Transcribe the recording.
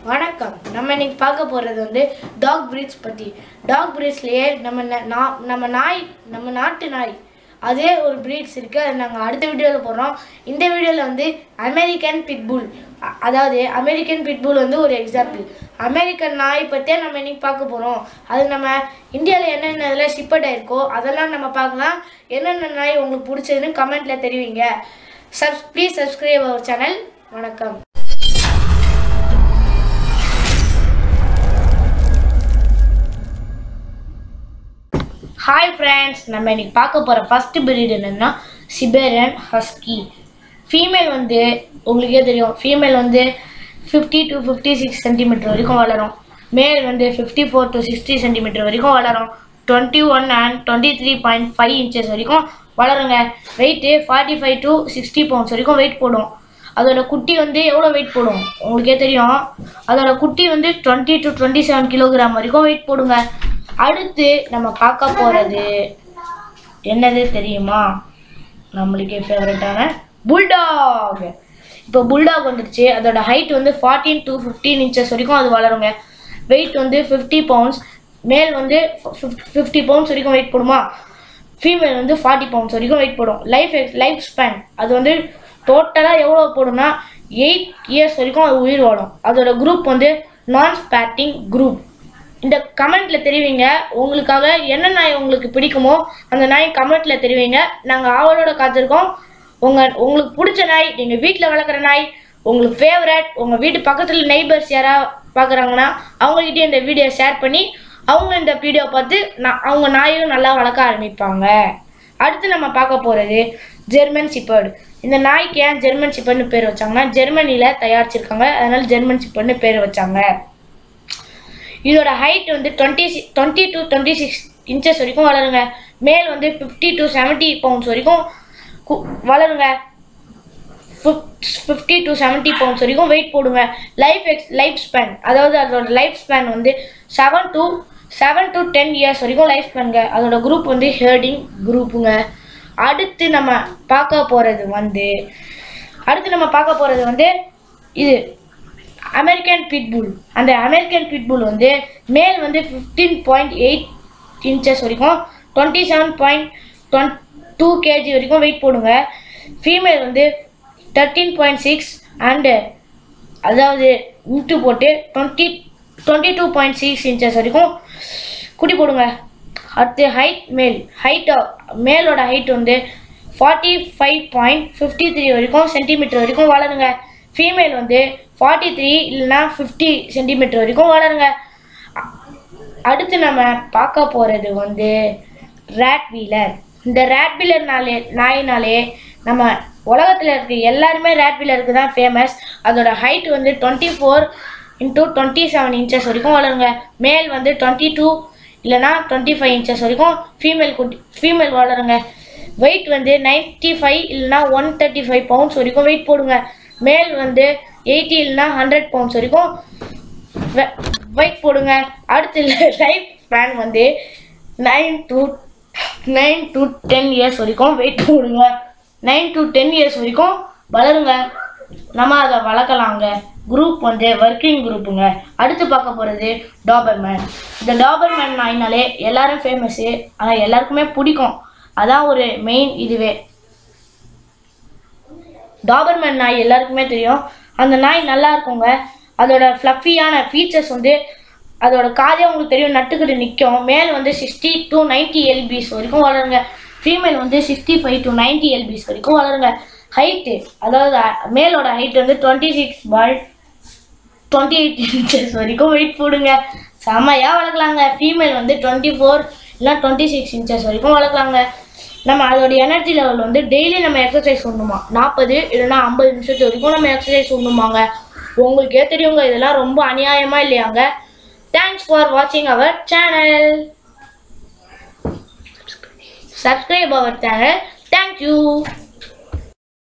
வணக்கம் நம்ம இன்னைக்கு பார்க்க போகிறது வந்து டாக் பிரீட்ஸ் பற்றி டாக் பிரீட்ஸ்லேயே நம்ம ந- நா- நம்ம நாய் நம்ம நாட்டு நாய் அதே ஒரு பிரீட்ஸ் இருக்குது அது நாங்கள் அடுத்த வீடியோவில் போடுறோம் இந்த வீடியோவில் வந்து அமெரிக்கன் பிட்புல் அதாவது அமெரிக்கன் பிட்புல் வந்து ஒரு எக்ஸாம்பிள் அமெரிக்கன் நாய் பற்றியே நம்ம இன்னைக்கு பார்க்க போகிறோம் அது நம்ம இந்தியாவில் என்னென்ன இதில் ஷிப்பட் ஆயிருக்கோ அதெல்லாம் நம்ம பார்க்கலாம் என்னென்ன நாய் உங்களுக்கு பிடிச்சதுன்னு கமெண்ட்டில் தெரிவிங்க sub please subscribe our channel வணக்கம் ஹாய் ஃப்ரெண்ட்ஸ் நம்ம இன்னைக்கு பார்க்க போகிற ஃபர்ஸ்ட் breed என்னன்னா சிபேரியன் ஹஸ்கி ஃபீமேல் வந்து உங்களுக்கே தெரியும் ஃபீமேல் வந்து fifty to fifty six centimetre வரைக்கும் வளரும் மேல் வந்து fifty four to sixty centimetre வரைக்கும் வளரும் twenty one and twenty three point five inches வரைக்கும் வளருங்க weight forty five to sixty pounds வரைக்கும் வெயிட் போடும் அதோட குட்டி வந்து எவ்வளோ வெயிட் போடும் உங்களுக்கே தெரியும் அதோட குட்டி வந்து twenty to twenty seven kilogram வரைக்கும் வெயிட் போடுங்க அடுத்து நம்ம பார்க்க போகிறது என்னது தெரியுமா நம்மளுக்கே ஃபேவரட்டான புல்டாக் இப்போ புல்டாக் வந்துருச்சு அதோட ஹைட் வந்து ஃபார்ட்டீன் டு ஃபிஃப்டீன் இன்ச்சஸ் வரைக்கும் அது வளருங்க வெயிட் வந்து ஃபிஃப்டி பவுண்ட்ஸ் மேல் வந்து ஃபிஃப்டி பவுண்ட்ஸ் வரைக்கும் வெயிட் போடுமா ஃபீமேல் வந்து ஃபார்ட்டி பவுண்ட்ஸ் வரைக்கும் வெயிட் போடும் லைஃப் லைஃப் ஸ்பேன் அது வந்து டோட்டலாக எவ்வளோ போடும்னா எயிட் இயர்ஸ் வரைக்கும் அது உயிர் வாழும் அதோட குரூப் வந்து நான் ஸ்பேட்டிங் குரூப் இந்த கமெண்ட்ல தெரிவிங்க உங்களுக்காக என்ன நாய் உங்களுக்கு பிடிக்குமோ அந்த நாய் கமெண்ட்ல தெரிவிங்க நாங்கள் ஆவலோட காத்திருக்கோம் உங்க உங்களுக்கு பிடிச்ச நாய் நீங்க வீட்டில் வளர்க்குற நாய் உங்களுக்கு ஃபேவரட் உங்க வீட்டு பக்கத்துல நெய்பர்ஸ் யாரா பார்க்குறாங்கன்னா அவங்ககிட்டயும் இந்த வீடியோ ஷேர் பண்ணி அவங்க இந்த வீடியோ பார்த்து நான் அவங்க நாயும் நல்லா வளர்க்க ஆரம்பிப்பாங்க அடுத்து நம்ம பார்க்க போகிறது ஜெர்மன் சிப்பர்டு இந்த நாய்க்கு ஏன் ஜெர்மன் சிப்பர்னு பேர் வச்சாங்கன்னா ஜெர்மனியில் தயாரிச்சிருக்காங்க அதனால ஜெர்மன் சிப்பர்னு பேர் வச்சாங்க இதோட ஹைட் வந்து twenty twenty to twenty six inches வரைக்கும் வளருங்க மேல் வந்து ஃபிஃப்டி டு செவன்ட்டி பவுண்ட்ஸ் வரைக்கும் கு- வளருங்க ஃபிஃப்டி டு செவன்ட்டி பவுண்ட்ஸ் வரைக்கும் வெயிட் போடுங்க லைஃப் எக்ஸ் லைஃப் ஸ்பேன் அதாவது அதோட லைஃப் ஸ்பேன் வந்து seven to seven to ten years வரைக்கும் லைஃப் ஸ்பேனுங்க அதோட குரூப் வந்து ஹேர்டிங் குரூப்புங்க அடுத்து நம்ம பார்க்க போகிறது வந்து அடுத்து நம்ம பார்க்க போகிறது வந்து இது அமெரிக்கன் பிட்புல் அந்த அமெரிக்கன் பிட்புல் வந்து மேல் வந்து ஃபிஃப்டீன் பாயிண்ட் எயிட் இன்ச்சஸ் வரைக்கும் twenty seven point twenty two KG வரைக்கும் வெயிட் போடுங்க ஃபீமேல் வந்து தேர்ட்டீன் பாயிண்ட் சிக்ஸ் அண்டு அதாவது இன்ட்டு போட்டு twenty twenty two point six inches வரைக்கும் குடி போடுங்க அடுத்து ஹைட் மேல் ஹைட் மேலோட ஹைட் வந்து forty five point fifty three வரைக்கும் சென்டிமீட்டர் வரைக்கும் வளருங்க ஃபீமேல் வந்து ஃபார்ட்டி த்ரீ இல்லைன்னா ஃபிஃப்டி சென்டிமீட்டர் வரைக்கும் வளருங்க அ- அடுத்து நம்ம பார்க்க போகிறது வந்து ரேட் வீலர் இந்த ரேட் வீலர்னாலே நாயினாலே நம்ம உலகத்தில் இருக்க எல்லாருமே ரேட் வீலருக்கு தான் ஃபேமஸ் அதோட ஹைட் வந்து twenty four into twenty seven inches வரைக்கும் வளருங்க மேல் வந்து டுவெண்ட்டி டூ இல்லைனா டுவெண்ட்டி ஃபைவ் இன்ச்சஸ் வரைக்கும் ஃபீமேல் குட்டி ஃபீமேல் வளருங்க வெயிட் வந்து 95 ஃபைவ் இல்லைனா ஒன் தேர்ட்டி ஃபைவ் பவுண்ட்ஸ் வரைக்கும் வெயிட் போடுங்க மேல் வந்து எயிட்டி இல்லைனா ஹண்ட்ரட் பவுண்ட்ஸ் வரைக்கும் வெயிட் போடுங்க அடுத்து லைஃப் ஸ்பேன் வந்து nine to nine to ten years வரைக்கும் வெயிட் போடுங்க நைன் டு டென் இயர்ஸ் வரைக்கும் வளருங்க நம்ம அதை வளர்க்கலாங்க குரூப் வந்து ஒர்க்கிங் குரூப்புங்க அடுத்து பார்க்க போகிறது டாபர்மேன் இந்த டாபர்மேன் நாயினாலே எல்லாரும் ஃபேமஸ்ஸு ஆனால் எல்லாருக்குமே பிடிக்கும் அதான் ஒரு மெயின் இதுவே டாபர்மேன் நாய் எல்லாருக்குமே தெரியும் அந்த நாய் நல்லா இருக்குங்க அதோட ஃப்ளஃபியான ஃபீச்சர்ஸ் வந்து அதோட காதே உங்களுக்கு தெரியும் நட்டுக்கிட்டு நிற்கும் மேல் வந்து சிக்ஸ்டி டு 90 எல்பிஸ் வரைக்கும் வளருங்க ஃபீமேல் வந்து சிக்ஸ்டி ஃபைவ் டு 90 எல்பிஸ் வரைக்கும் வளருங்க ஹைட்டு அதாவது அ- மேலோட ஹைட் வந்து டுவெண்ட்டி சிக்ஸ் பால் டுவெண்ட்டி எயிட் இன்ச்சஸ் வரைக்கும் வெயிட் போடுங்க செம்மையாக வளர்க்கலாங்க ஃபீமேல் வந்து டுவெண்ட்டி ஃபோர் இல்லை டுவெண்ட்டி சிக்ஸ் இன்ச்சஸ் வரைக்கும் வளர்க்கலாங்க நம்ம அதோட எனர்ஜி லெவல் வந்து டெய்லி நம்ம எக்ஸசைஸ் பண்ணணுமா நாற்பது இல்லைன்னா ஐம்பது நிமிஷத்து வரைக்கும் நம்ம எக்ஸசைஸ் பண்ணணுமாங்க உங்களுக்கே தெரியுங்க இதெல்லாம் ரொம்ப அநியாயமாக இல்லையாங்க தேங்க்ஸ் ஃபார் வாட்சிங் our channel subscribe our channel thank you